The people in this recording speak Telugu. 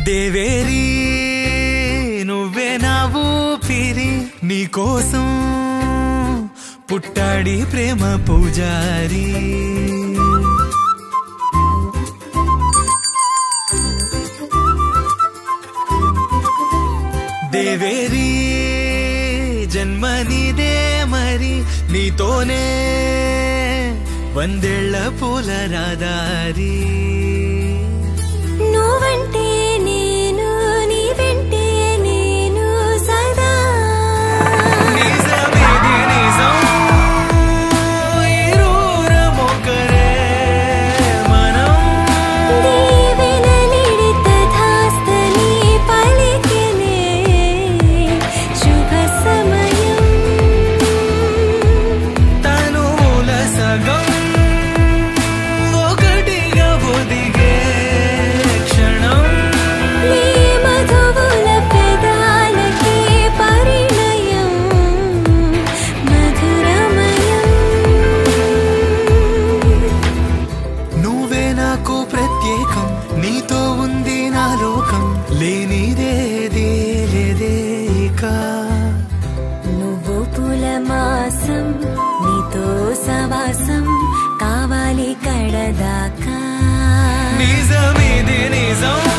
దేవేరి నువ్వే నా ఊపిరి నీకోసం పుట్టాడి ప్రేమ పూజారి దేవేరి జన్మనిదే మరి నీతోనే వందేళ్ల పూల రాదారి నువ్వంటే నేను నీ వెంటే నేను సదా నిజమేది నిజం ఇరువురమొకరే మనం దీవెనలిడి తథాస్తని పలికెనే శుభ సమయం తనువుల సగం ఒకటిగా ఒదిగే క్షణం నీ మధువుల పెదాలకే పరిణయం మధురమయం నువ్వే నాకు ప్రత్యేకం నీతో ఉంది నా లోకం లేనిదేది లేదే ఇక నువ్వు పుల మాసం నీతో సవాసం కావాలి కడదాకా నిజమిది నిజం